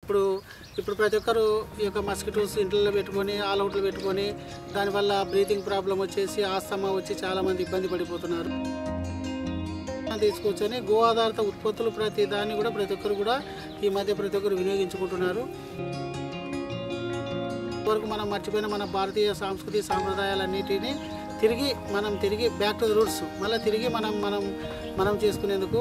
ఇప్పుడు ఇప్పుడు ప్రతి ఒక్కరు ఈ యొక్క మస్కిటోస్ ఇంట్లో పెట్టుకొని ఆల్ అవుట్లు పెట్టుకొని దానివల్ల బ్రీతింగ్ ప్రాబ్లం వచ్చేసి ఆస్తమా వచ్చి చాలామంది ఇబ్బంది పడిపోతున్నారు తీసుకొచ్చని గో ఆధారిత ఉత్పత్తులు ప్రతి దాన్ని కూడా ప్రతి ఒక్కరు కూడా ఈ మధ్య ప్రతి ఒక్కరు వినియోగించుకుంటున్నారు వరకు మనం మర్చిపోయిన మన భారతీయ సంస్కృతి సాంప్రదాయాలన్నిటినీ తిరిగి మనం తిరిగి బ్యాక్ టు ద రూట్స్ మళ్ళీ తిరిగి మనం మనం మనం చేసుకునేందుకు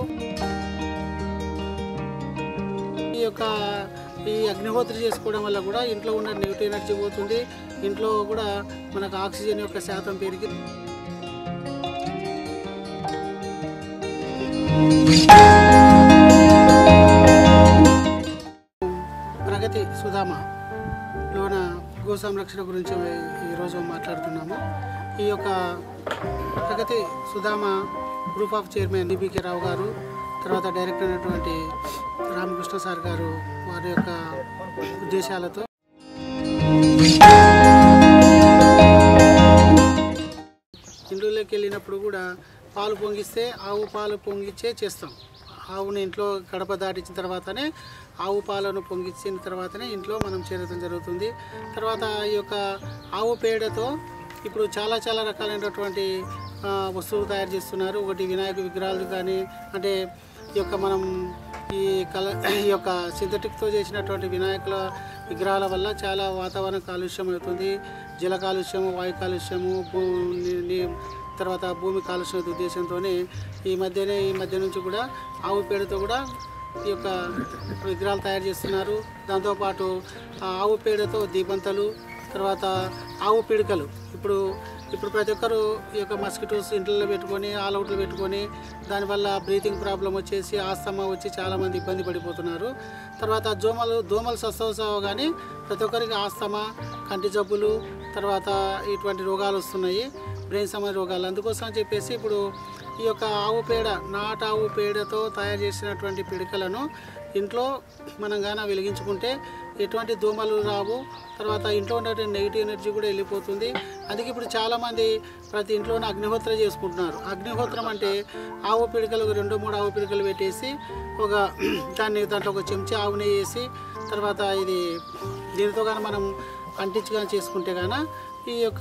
ఈ యొక్క ఈ అగ్నిహోత్రి చేసుకోవడం వల్ల కూడా ఇంట్లో ఉన్న నెగిటివ్ ఎనర్జీ పోతుంది ఇంట్లో కూడా మనకు ఆక్సిజన్ యొక్క శాతం పెరిగి ప్రగతి సుధామ లోన గో సంరక్షణ గురించి ఈరోజు మాట్లాడుతున్నాము ఈ యొక్క Pragathi Sudhama group of chairman D B K Rao garu తర్వాత డైరెక్టర్ అయినటువంటి రామకృష్ణ సార్ గారు వారి యొక్క ఉద్దేశాలతో ఇండ్లలోకి వెళ్ళినప్పుడు కూడా పాలు పొంగిస్తే ఆవు పాలు పొంగిచ్చే చేస్తాం ఆవుని ఇంట్లో గడప దాటించిన తర్వాతనే ఆవు పాలను పొంగించిన తర్వాతనే ఇంట్లో మనం చేరడం జరుగుతుంది తర్వాత ఈ యొక్క ఆవు పేడతో ఇప్పుడు చాలా చాలా రకాలైనటువంటి ఆ, వస్తువులు తయారు చేస్తున్నారు ఒకటి వినాయక విగ్రహాలు కానీ అంటే ఈ యొక్క మనం ఈ కల ఈ యొక్క సింథటిక్తో చేసినటువంటి వినాయకుల విగ్రహాల వల్ల చాలా వాతావరణ కాలుష్యం అవుతుంది జల కాలుష్యము వాయు కాలుష్యము భూ ని- ని- తర్వాత భూమి కాలుష్యం ఉద్దేశంతోనే ఈ మధ్యనే ఈ మధ్య నుంచి కూడా ఆవు పేడతో కూడా ఈ యొక్క విగ్రహాలు తయారు చేస్తున్నారు దాంతోపాటు ఆ ఆవు పేడతో దీపంతలు తర్వాత ఆవు పిడకలు ఇప్పుడు ఇప్పుడు ప్రతి ఒక్కరు ఈ యొక్క మస్కిటోస్ ఇంట్లో పెట్టుకొని ఆల్ అవుట్లు పెట్టుకొని దానివల్ల బ్రీతింగ్ ప్రాబ్లం వచ్చేసి ఆస్తమా వచ్చి చాలామంది ఇబ్బంది పడిపోతున్నారు తర్వాత దోమలు దోమలు సస్తవసావు కానీ ప్రతి ఒక్కరికి ఆస్తమా కంటి జబ్బులు తర్వాత ఇటువంటి రోగాలు వస్తున్నాయి బ్రెయిన్ సంబంధ రోగాలు అందుకోసం అని చెప్పేసి ఇప్పుడు ఈ యొక్క ఆవు పేడ నాటు ఆవు పేడతో తయారు చేసినటువంటి పిడకలను ఇంట్లో మనం గాన వెలిగించుకుంటే ఎటువంటి దోమలు రావు తర్వాత ఇంట్లో ఉన్నటువంటి నెగిటివ్ ఎనర్జీ కూడా వెళ్ళిపోతుంది అందుకే ఇప్పుడు చాలామంది ప్రతి ఇంట్లోనే అగ్నిహోత్రం చేసుకుంటున్నారు అగ్నిహోత్రం అంటే ఆవు పిడకలు ఒక రెండు మూడు ఆవు పిడకలు పెట్టేసి ఒక దాన్ని దాంట్లో ఒక చెంచా ఆవు నెయ్యి వేసి తర్వాత ఇది దీనితో కానీ మనం అంటించుగా చేసుకుంటే గాన ఈ యొక్క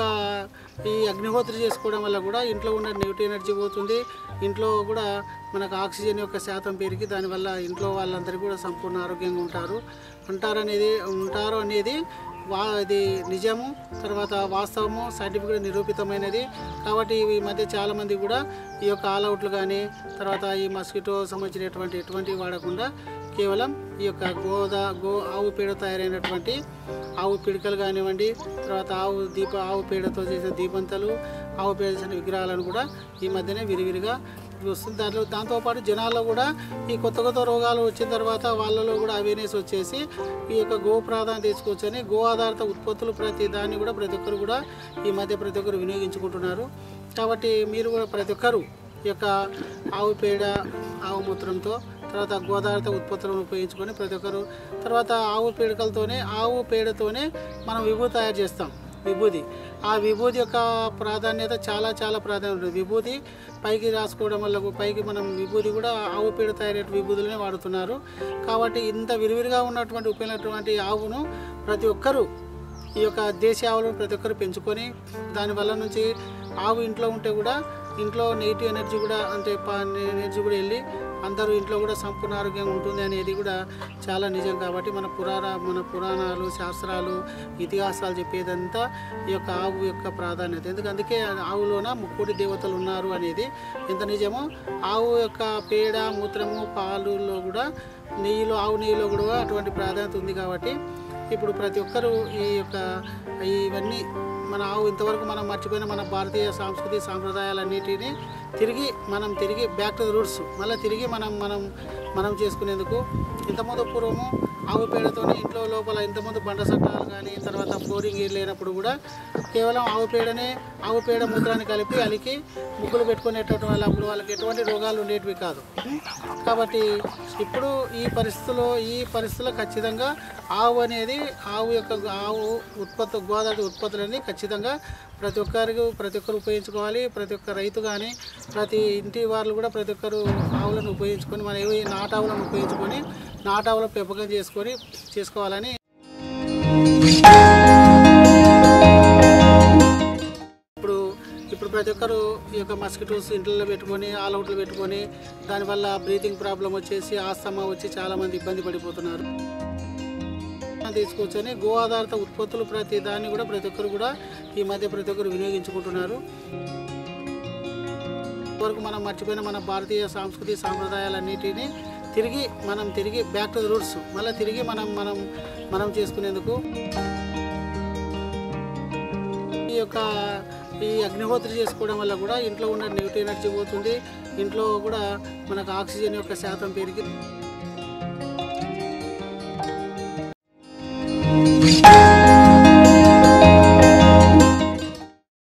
ఈ అగ్నిహోత్రి చేసుకోవడం వల్ల కూడా ఇంట్లో ఉన్న నెగిటివ్ ఎనర్జీ పోతుంది ఇంట్లో కూడా మనకు ఆక్సిజన్ యొక్క శాతం పెరిగి దానివల్ల ఇంట్లో వాళ్ళందరూ కూడా సంపూర్ణ ఆరోగ్యంగా ఉంటారు ఉంటారు అనేది ఉంటారు అనేది వా ఇది నిజము తర్వాత వాస్తవము సైంటిఫిక్గా నిరూపితమైనది కాబట్టి ఈ మధ్య చాలామంది కూడా ఈ యొక్క ఆల్ అవుట్లు కానీ తర్వాత ఈ మస్కిటో సంబంధించినటువంటి ఎటువంటివి వాడకుండా కేవలం ఈ యొక్క గోదా గో ఆవు పేడ తయారైనటువంటి ఆవు పిడకలు కానివ్వండి తర్వాత ఆవు దీప ఆవు పేడతో చేసిన దీపంతలు ఆవు పేడ చేసిన విగ్రహాలను కూడా ఈ మధ్యనే విరివిరిగా వస్తుంది దాంట్లో దాంతోపాటు జనాల్లో కూడా ఈ కొత్త కొత్త రోగాలు వచ్చిన తర్వాత వాళ్ళలో కూడా అవేర్నెస్ వచ్చేసి ఈ యొక్క గో ప్రాధాన్యత తీసుకొచ్చని గో ఆధారిత ఉత్పత్తులు ప్రతి దాన్ని కూడా ప్రతి ఒక్కరు కూడా ఈ మధ్య ప్రతి ఒక్కరు వినియోగించుకుంటున్నారు కాబట్టి మీరు కూడా ప్రతి ఒక్కరు ఈ యొక్క ఆవు పేడ ఆవు మూత్రంతో తర్వాత గోదావరిత ఉత్పత్తులను ఉపయోగించుకొని ప్రతి ఒక్కరు తర్వాత ఆవు పేడకలతోనే ఆవు పేడతోనే మనం విభూతి తయారు చేస్తాం విభూది ఆ విభూది యొక్క ప్రాధాన్యత చాలా చాలా ప్రాధాన్యత ఉంటుంది విభూది పైకి రాసుకోవడం వల్ల పైకి మనం విభూది కూడా ఆవు పేడ తయారయ్యే విభూతులనే వాడుతున్నారు కాబట్టి ఇంత విరివిరిగా ఉన్నటువంటి ఉపయోగమైనటువంటి ఆవును ప్రతి ఒక్కరూ ఈ యొక్క దేశీయ ఆవులను ప్రతి ఒక్కరు పెంచుకొని దానివల్ల నుంచి ఆవు ఇంట్లో ఉంటే కూడా ఇంట్లో నెగిటివ్ ఎనర్జీ కూడా అంటే ఎనర్జీ కూడా వెళ్ళి అందరూ ఇంట్లో కూడా సంపూర్ణ ఆరోగ్యంగా ఉంటుంది అనేది కూడా చాలా నిజం కాబట్టి మన పురాణ మన పురాణాలు శాస్త్రాలు ఇతిహాసాలు చెప్పేదంతా ఈ యొక్క ఆవు యొక్క ప్రాధాన్యత ఎందుకంటే అందుకే ఆవులోన ముక్కోటి దేవతలు ఉన్నారు అనేది ఎంత నిజమో ఆవు యొక్క పేడ మూత్రము పాలులో కూడా నెయ్యిలో ఆవు నెయ్యిలో కూడా అటువంటి ప్రాధాన్యత ఉంది కాబట్టి ఇప్పుడు ప్రతి ఒక్కరూ ఈ యొక్క ఇవన్నీ మన ఆవు ఇంతవరకు మనం మర్చిపోయిన మన భారతీయ సంస్కృతి సాంప్రదాయాలన్నిటినీ తిరిగి మనం తిరిగి బ్యాక్ టు ద రూట్స్ మళ్ళీ తిరిగి మనం మనం మనం చేసుకునేందుకు ఇంతకుముందు పూర్వము ఆవు పేడతోనే ఇంట్లో లోపల ఇంతకుముందు బండ సట్టాలు కానీ తర్వాత ఫ్లోరింగ్ లేనప్పుడు కూడా కేవలం ఆవు పేడనే ఆవు పేడ మూత్రాన్ని కలిపి అలికి ముగ్గులు పెట్టుకునేటటువంటి వల్ల అప్పుడు వాళ్ళకి ఎటువంటి రోగాలు ఉండేటివి కాదు కాబట్టి ఇప్పుడు ఈ పరిస్థితుల్లో ఈ పరిస్థితుల్లో ఖచ్చితంగా ఆవు అనేది ఆవు యొక్క ఆవు ఉత్పత్తి గోదావరి ఉత్పత్తులని ఖచ్చితంగా ప్రతి ఒక్కరికి ప్రతి ఒక్కరు ఉపయోగించుకోవాలి ప్రతి ఒక్క రైతు కానీ ప్రతి ఇంటి వాళ్ళు కూడా ప్రతి ఒక్కరు ఆవులను ఉపయోగించుకొని మన ఏవి నాటావులను ఉపయోగించుకొని నాటావుల పెంపకం చేసుకొని చేసుకోవాలని ఇప్పుడు ఇప్పుడు ప్రతి ఒక్కరు ఈ యొక్క మస్కిటోస్ ఇంట్లో పెట్టుకొని ఆల్ అవుట్లు పెట్టుకొని దానివల్ల బ్రీతింగ్ ప్రాబ్లం వచ్చేసి ఆస్తమా వచ్చి చాలామంది ఇబ్బంది పడిపోతున్నారు తీసుకొచ్చని గో ఆధారిత ఉత్పత్తులు ప్రతి దాన్ని కూడా ప్రతి ఒక్కరు కూడా ఈ మధ్య ప్రతి ఒక్కరు వినియోగించుకుంటున్నారు వరకు మనం మర్చిపోయిన మన భారతీయ సంస్కృతి సాంప్రదాయాలన్నిటినీ తిరిగి మనం తిరిగి బ్యాక్ టు ద రూట్స్ మళ్ళీ తిరిగి మనం మనం మనం చేసుకునేందుకు ఈ యొక్క ఈ అగ్నిహోత్రి చేసుకోవడం వల్ల కూడా ఇంట్లో ఉన్న నెగిటివ్ ఎనర్జీ పోతుంది ఇంట్లో కూడా మనకు ఆక్సిజన్ యొక్క శాతం పెరిగి